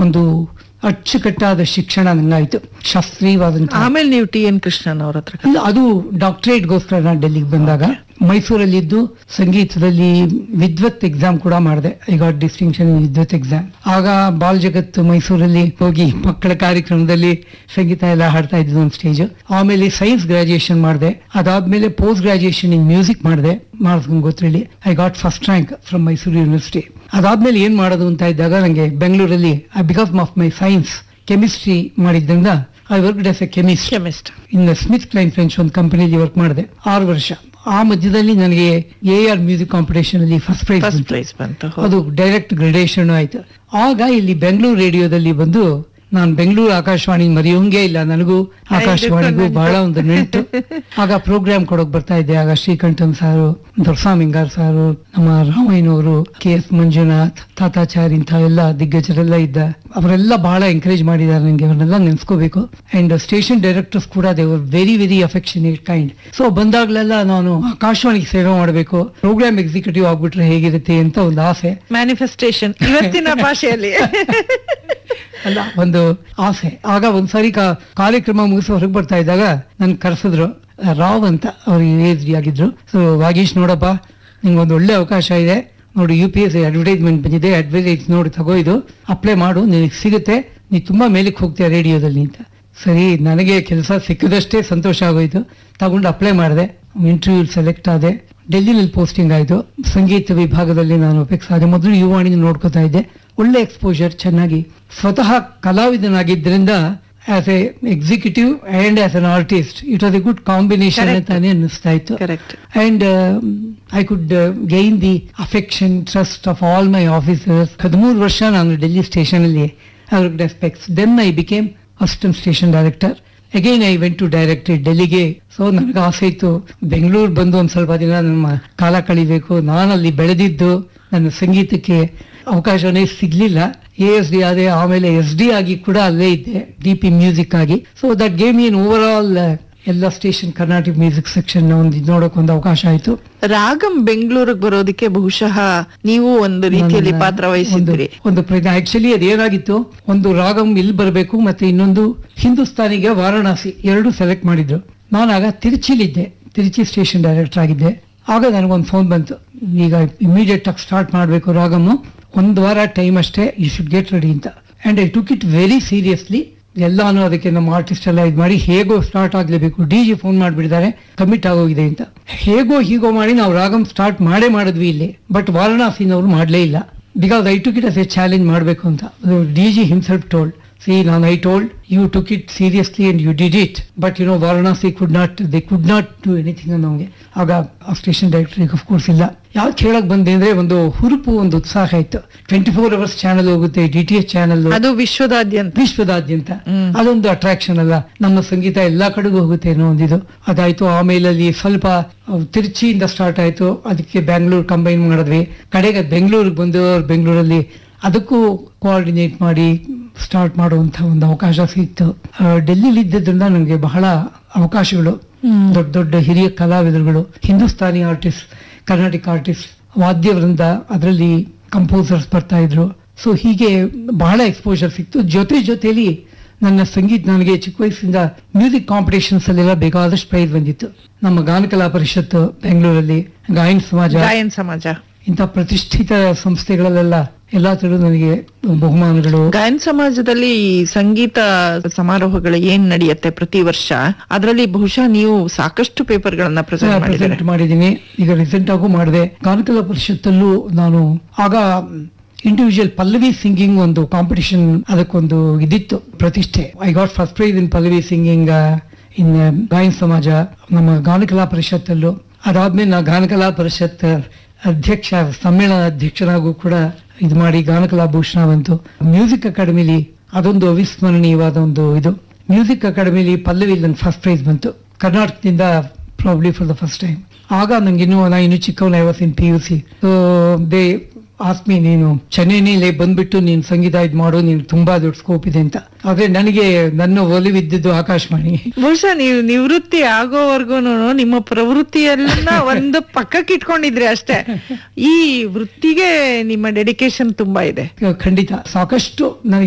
ಒಂದು ಅಚ್ಚುಕಟ್ಟಾದ ಶಿಕ್ಷಣ ನಂಗಾಯ್ತು ಶಾಸ್ತ್ರೀಯವಾದಂತಹ ಆಮೇಲೆ ನೀವು ಟಿ ಎನ್ ಕೃಷ್ಣನ್ ಅವ್ರ ಹತ್ರ ಇಲ್ಲ ಅದು ಡಾಕ್ಟರೇಟ್ಗೋಸ್ಕರ ನಾನು ಡೆಲ್ಲಿಗೆ ಬಂದಾಗ ಮೈಸೂರಲ್ಲಿದ್ದು ಸಂಗೀತದಲ್ಲಿ ವಿದ್ವತ್ ಎಕ್ಸಾಮ್ ಕೂಡ ಮಾಡಿದೆ ಐ ಗಾಟ್ ಡಿಸ್ಟಿಂಕ್ಷನ್ ಇನ್ ವಿದ್ವತ್ ಎಕ್ಸಾಮ್ ಆಗ ಬಾಲ್ ಜಗತ್ ಮೈಸೂರಲ್ಲಿ ಹೋಗಿ ಮಕ್ಕಳ ಕಾರ್ಯಕ್ರಮದಲ್ಲಿ ಸಂಗೀತ ಎಲ್ಲ ಹಾಡ್ತಾ ಇದ್ದು ಒಂದು ಸ್ಟೇಜ್ ಆಮೇಲೆ ಸೈನ್ಸ್ ಗ್ರಾಜುಯೇಷನ್ ಮಾಡಿದೆ ಅದಾದ್ಮೇಲೆ ಪೋಸ್ಟ್ ಗ್ರಾಜುಯೇಷನ್ ಇನ್ ಮ್ಯೂಸಿಕ್ ಮಾಡಿದೆ ಮಾಡಿಸ್ಕೊಂಡು ಗೊತ್ತಿರಲಿ I got first rank from Mysore university ಅದಾದ್ಮೇಲೆ ಏನ್ ಮಾಡೋದು ಅಂತ ಇದ್ದಾಗ ನನಗೆ ಬೆಂಗಳೂರಲ್ಲಿ because of my science chemistry ಮಾಡಿದ್ರಿಂದ I work as a chemist chemist in Smith Kline French ಒಂದು ಕಂಪನಿಯಲ್ಲಿ ವರ್ಕ್ ಮಾಡಿದೆ ಆರು ವರ್ಷ ಆ ಮಧ್ಯದಲ್ಲಿ ನನಗೆ ಎ ಆರ್ ಮ್ಯೂಸಿಕ್ ಕಾಂಪಿಟೇಷನ್ ಅಲ್ಲಿ ಫಸ್ಟ್ ಪ್ರೈಸ್ ಫಸ್ಟ್ ಪ್ರೈಸ್ ಬಂತು ಅದು ಡೈರೆಕ್ಟ್ ಗ್ರೇಡೇಷನ್ ಆಯ್ತು ಆಗ ಇಲ್ಲಿ ಬೆಂಗಳೂರು ರೇಡಿಯೋದಲ್ಲಿ ಬಂದು ನಾನು ಬೆಂಗಳೂರು ಆಕಾಶವಾಣಿ ಮರೆಯೋಂಗೇ ಇಲ್ಲ ನನಗೂ ಆಕಾಶವಾಣಿಗೂ ಬಹಳ ಒಂದು ನೆಂಟು ಆಗ ಪ್ರೋಗ್ರಾಮ್ ಕೊಡೋಕ್ ಬರ್ತಾ ಇದ್ದೆ ಆಗ ಶ್ರೀಕಂಠನ್ ಸಾರು ದೊರ್ಸಾಮಿಂಗಾರ್ ಸಾರು ನಮ್ಮ ರಾಮಯ್ಯನವರು ಕೆ ಎಸ್ ಮಂಜುನಾಥ್ ತಾತಾಚಾರ್ ಇಂಥ ಎಲ್ಲ ದಿಗ್ಗಜರೆಲ್ಲ ಇದ್ದ ಅವರೆಲ್ಲ ಬಹಳ ಎಂಕರೇಜ್ ಮಾಡಿದ್ದಾರೆ ನನಗೆ ಅವರನ್ನೆಲ್ಲ ನೆನ್ಸ್ಕೋಬೇಕು ಅಂಡ್ ಸ್ಟೇಷನ್ ಡೈರೆಕ್ಟರ್ಸ್ ಕೂಡ they were very very affectionate kind so ಬಂದಾಗ್ಲೆಲ್ಲ ನಾನು ಆಕಾಶವಾಣಿಗೆ ಸೇವೆ ಮಾಡಬೇಕು ಪ್ರೋಗ್ರಾಮ್ ಎಕ್ಸಿಕ್ಯೂಟಿವ್ ಆಗ್ಬಿಟ್ರೆ ಹೇಗಿರುತ್ತೆ ಅಂತ ಒಂದು ಆಸೆ ಮ್ಯಾನಿಫೆಸ್ಟೇಷನ್ ಇವತ್ತಿನ ಭಾಷೆಯಲ್ಲಿ ಅಲ್ಲ ಒಂದು ಆಸೆ ಆಗ ಒಂದ್ಸಾರಿ ಕಾ- ಕಾರ್ಯಕ್ರಮ ಮುಗಿಸಿ ಹೊರಗೆ ಬರ್ತಾ ಇದ್ದಾಗ ನನ್ ಕರೆಸಿದ್ರು ರಾವ್ ಅಂತ ಅವ್ರು ಏಜ್ ಆಗಿದ್ರು ಸೊ ವಾಗೀಶ್ ನೋಡಪ್ಪ ನಿಂಗೊಂದು ಒಳ್ಳೆ ಅವಕಾಶ ಇದೆ ನೋಡಿ ಯು ಪಿ ಎಸ್ ಅಡ್ವರ್ಟೈಸ್ಮೆಂಟ್ ಬಂದಿದೆ ಅಡ್ವರ್ಟೈಸ್ ನೋಡಿ ತಗೋ ಇದು ಅಪ್ಲೈ ಮಾಡು ನಿನಗೆ ಸಿಗುತ್ತೆ ನೀ ತುಂಬಾ ಮೇಲಕ್ಕೆ ಹೋಗ್ತೀಯ ರೇಡಿಯೋದಲ್ಲಿ ಅಂತ ಸರಿ ನನಗೆ ಕೆಲಸ ಸಿಕ್ಕಿದಷ್ಟೇ ಸಂತೋಷ ಆಗೋಯ್ತು ತಗೊಂಡು ಅಪ್ಲೈ ಮಾಡಿದೆ ಇಂಟರ್ವ್ಯೂ ಸೆಲೆಕ್ಟ್ ಆದೆ ಡೆಲ್ಲಿನಲ್ಲಿ ಪೋಸ್ಟಿಂಗ್ ಆಯ್ತು ಸಂಗೀತ ವಿಭಾಗದಲ್ಲಿ ನಾನು ಫಿಕ್ಸ್ ಆದೆ ಮೊದಲು ಯುವಾಣಿ ನೋಡ್ಕೋತಾ ಇದ್ದೆ ಒಳ್ಳೆ ಎಕ್ಸ್ಪೋಜರ್ ಚೆನ್ನಾಗಿ ಸ್ವತಃ ಕಲಾವಿದನಾಗಿದ್ದರಿಂದ as a executive and as an artist it was a good combination Correct. ಅಂತಾನೆ ಅನ್ನಿಸ್ತಾ ಇತ್ತು correct and I could gain the affection trust of all my officers ಹದಿಮೂರು ವರ್ಷ ನಾನು ಡೆಲ್ಲಿ ಸ್ಟೇಷನ್ ಅಲ್ಲಿ ಅವ್ರಿಗೆ respects then I became assistant station director again I went to directed ಡೆಲ್ಲಿಗೆ so ನನಗೆ ಆಸೆ ಇತ್ತು ಬೆಂಗಳೂರು ಬಂದು ಒಂದ್ ಸ್ವಲ್ಪ ದಿನ ನಮ್ಮ ಕಾಲ ಕಳಿಬೇಕು ನಾನು ಅಲ್ಲಿ ಬೆಳೆದಿದ್ದು ನನ್ನ ಸಂಗೀತಕ್ಕೆ ಅವಕಾಶನೇ ಸಿಗ್ಲಿಲ್ಲ ಎ ಎಸ್ ಡಿ ಆದೆ ಆಮೇಲೆ ಎಸ್ ಡಿ ಆಗಿ ಕೂಡ ಅಲ್ಲೇ ಇದ್ದೆ ಡಿ ಪಿ ಮ್ಯೂಸಿಕ್ ಆಗಿ so that game in overall ಎಲ್ಲ ಸ್ಟೇಷನ್ ಕರ್ನಾಟಕ ಮ್ಯೂಸಿಕ್ ಸೆಕ್ಷನ್ ಒಂದು ಇದ್ ನೋಡಕ್ ಒಂದು ಅವಕಾಶ ಆಯ್ತು ರಾಗಂ ಬೆಂಗಳೂರಿಗೆ ಬರೋದಕ್ಕೆ ಬಹುಶಃ ನೀವು ಒಂದು ರೀತಿಯಲ್ಲಿ ನನ್ನ ಪಾತ್ರ ವಹಿಸಿದ್ರಿ ಒಂದು- ಒಂದು ಪ್ರಯತ್ನ ಆಕ್ಚುಲಿ ಅದೇನಾಗಿತ್ತು ಒಂದು ರಾಗಂ ಇಲ್ಲಿ ಬರಬೇಕು ಮತ್ತೆ ಇನ್ನೊಂದು ಹಿಂದೂಸ್ತಾನಿಗೆ ವಾರಣಾಸಿ ಎರಡು ಸೆಲೆಕ್ಟ್ ಮಾಡಿದ್ರು ನಾನು ಆಗ ತಿರುಚಿಲಿದ್ದೆ ತಿರುಚಿ ಸ್ಟೇಷನ್ ಡೈರೆಕ್ಟರ್ ಆಗಿದ್ದೆ ಆಗ ನನಗೊಂದು ಫೋನ್ ಬಂತು ಈಗ ಇಮಿಡಿಯೇಟ್ ಆಗಿ ಸ್ಟಾರ್ಟ್ ಮಾಡಬೇಕು ರಾಗಮ್ಮು ಒಂದು ವಾರ ಟೈಮ್ ಅಷ್ಟೇ ಯು ಶುಡ್ ಗೆಟ್ ರೆಡಿ ಅಂತ and I took it very seriously ಎಲ್ಲಾನು ಅದಕ್ಕೆ ನಮ್ಮ ಆರ್ಟಿಸ್ಟ್ ಎಲ್ಲ ಇದು ಮಾಡಿ ಹೇಗೋ ಸ್ಟಾರ್ಟ್ ಆಗ್ಲೇಬೇಕು ಡಿ ಜಿ ಫೋನ್ ಮಾಡಿಬಿಟ್ಟಿದ್ದಾರೆ ಕಮಿಟ್ ಆಗೋಗಿದೆ ಅಂತ ಹೇಗೋ ಹೀಗೋ ಮಾಡಿ ನಾವು ರಾಗಂ ಸ್ಟಾರ್ಟ್ ಮಾಡೇ ಮಾಡಿದ್ವಿ ಇಲ್ಲಿ ಬಟ್ ವಾರಣಾಸಿನವ್ರು ಮಾಡಲೇ ಇಲ್ಲ because I took it as a challenge ಮಾಡಬೇಕು ಅಂತ D G himself told see ನಾನು I told you took it seriously and you did it but you know Varanasi could not they could not do anything ನಮಗೆ ಆಗ ಆ station director of course ಇಲ್ಲ ಯಾವ್ದು ಕೇಳಕ್ ಬಂದೆ ಅಂದ್ರೆ ಒಂದು ಹುರುಪು ಒಂದು ಉತ್ಸಾಹ ಇತ್ತು ಟ್ವೆಂಟಿ ಫೋರ್ ಅವರ್ಸ್ ಚಾನಲ್ ಹೋಗುತ್ತೆ ಡಿ ಟಿ ಎಚ್ ಚಾನಲ್ ಅದು ವಿಶ್ವದಾದ್ಯಂತ ವಿಶ್ವದಾದ್ಯಂತ ಹ್ಮ್. ಅದೊಂದು ಅಟ್ರಾಕ್ಷನ್ ಅಲ್ಲ ನಮ್ಮ ಸಂಗೀತ ಎಲ್ಲಾ ಕಡೆಗೂ ಹೋಗುತ್ತೆ ಅನ್ನೋ ಒಂದಿದು ಅದಾಯ್ತು ಆಮೇಲೆ ಅಲ್ಲಿ ಸ್ವಲ್ಪ ಅಹ್, ತಿರುಚಿಯಿಂದ ಸ್ಟಾರ್ಟ್ ಆಯ್ತು ಅದಕ್ಕೆ ಬ್ಯಾಂಗ್ಳೂರ್ ಕಂಬೈನ್ ಮಾಡಿದ್ವಿ ಕಡೆಗೆ ಬೆಂಗಳೂರಿಗೆ ಬಂದು ಬೆಂಗಳೂರಲ್ಲಿ ಅದಕ್ಕೂ ಕೋಆರ್ಡಿನೇಟ್ ಮಾಡಿ ಸ್ಟಾರ್ಟ್ ಮಾಡುವಂತ ಒಂದು ಅವಕಾಶ ಸಿಕ್ತು ಡೆಲ್ಲಿಲಿ ಇದ್ದಿದ್ರಿಂದ ನನಗೆ ಬಹಳ ಅವಕಾಶಗಳು ದೊಡ್ಡ ದೊಡ್ಡ ಹಿರಿಯ ಕಲಾವಿದರುಗಳು ಹಿಂದೂಸ್ತಾನಿ ಆರ್ಟಿಸ್ಟ್ ಕರ್ನಾಟಕ ಆರ್ಟಿಸ್ಟ್ ವಾದ್ಯವೃಂದ ಅದರಲ್ಲಿ ಕಂಪೋಸರ್ಸ್ ಬರ್ತಾ ಇದ್ರು ಸೊ ಹೀಗೆ ಬಹಳ ಎಕ್ಸ್ಪೋಜರ್ ಸಿಕ್ತು ಜೊತೆ ಜೊತೆಲಿ ನನ್ನ ಸಂಗೀತ ನನಗೆ ಚಿಕ್ಕ ವಯಸ್ಸಿಂದ ಮ್ಯೂಸಿಕ್ ಕಾಂಪಿಟೇಷನ್ಸ್ ಅಲ್ಲೆಲ್ಲ ಬೇಕಾದಷ್ಟು ಪ್ರೈಸ್ ಬಂದಿತ್ತು ನಮ್ಮ ಗಾನಕಲಾ ಪರಿಷತ್ ಬೆಂಗಳೂರಲ್ಲಿ ಗಾಯನ ಸಮಾಜ ಗಾಯನ್ ಸಮಾಜ ಇಂಥ ಪ್ರತಿಷ್ಠಿತ ಸಂಸ್ಥೆಗಳಲ್ಲೆಲ್ಲ ಎಲ್ಲಾ ತರ ನನಗೆ ಬಹುಮಾನಗಳು ಗಾಯನ್ ಸಮಾಜದಲ್ಲಿ ಈ ಸಂಗೀತ ಸಮಾರೋಹಗಳು ಏನ್ ನಡೆಯುತ್ತೆ ಪ್ರತಿ ವರ್ಷ ಅದರಲ್ಲಿ ಬಹುಶಃ ನೀವು ಸಾಕಷ್ಟು ಪೇಪರ್ ಗಳನ್ನ ಪ್ರೆಸೆಂಟ್ ಮಾಡಿದ್ದಾರೆ ಪ್ರೆಸೆಂಟ್ ಮಾಡಿದ್ದೀನಿ ಈಗ ರೀಸೆಂಟ್ ಆಗು ಮಾಡಿದೆ ಗಾನಕಲಾ ಪರಿಷತ್ತಲ್ಲೂ ನಾನು ಆಗ ಇಂಡಿವಿಜುವಲ್ ಪಲ್ಲವಿ ಸಿಂಗಿಂಗ್ ಒಂದು ಕಾಂಪಿಟಿಷನ್ ಅದಕ್ಕೊಂದು ಇದಿತ್ತು ಪ್ರತಿಷ್ಠೆ I got first prize in pallavi singing in Gayan Samaj ನಮ್ಮ ಗಾನಕಲಾ ಪರಿಷತ್ತಲ್ಲೂ ಅದಾದ್ಮೇಲೆ ನಾ ಗಾನಕಲಾ ಪರಿಷತ್ ಅಧ್ಯಕ್ಷ ಸಮ್ಮೇಳನ ಅಧ್ಯಕ್ಷರಾಗೂ ಕೂಡ ಇದು ಮಾಡಿ ಗಾನಕಲಾ ಭೂಷಣ ಬಂತು ಮ್ಯೂಸಿಕ್ ಅಕಾಡೆಮಿಲಿ ಅದೊಂದು ಅವಿಸ್ಮರಣೀಯವಾದ ಒಂದು ಇದು ಮ್ಯೂಸಿಕ್ ಅಕಾಡೆಮಿಲಿ ಪಲ್ಲವಿ ನನ್ ಫಸ್ಟ್ ಪ್ರೈಸ್ ಬಂತು ಕರ್ನಾಟಕದಿಂದ probably for the first time ಆಗ ನಂಗೆ ಇನ್ನೂ ನಾ ಇನ್ನು ಚಿಕ್ಕವನ I was in P U C they asked me ನೀನು ಚೆನ್ನೈನಲ್ಲಿ ಬಂದ್ಬಿಟ್ಟು ನೀನು ಸಂಗೀತ ಇದು ಮಾಡು ನೀನು ತುಂಬಾ ದೊಡ್ಡ ಸ್ಕೋಪ್ ಇದೆ ಅಂತ ಆದ್ರೆ ನನಗೆ ನನ್ನ ಒಲಿವಿದ್ದಿದ್ದು ಆಕಾಶವಾಣಿ ಬಹುಶಃ ನೀವು ನಿವೃತ್ತಿ ಆಗೋವರೆಗೂ ನಿಮ್ಮ ಪ್ರವೃತ್ತಿಯನ್ನ ಒಂದು ಪಕ್ಕಕ್ಕೆ ಇಟ್ಕೊಂಡಿದ್ರಿ ಅಷ್ಟೇ ಈ ವೃತ್ತಿಗೆ ನಿಮ್ಮ ಡೆಡಿಕೇಶನ್ ತುಂಬಾ ಇದೆ ಖಂಡಿತ ಸಾಕಷ್ಟು ನನಗೆ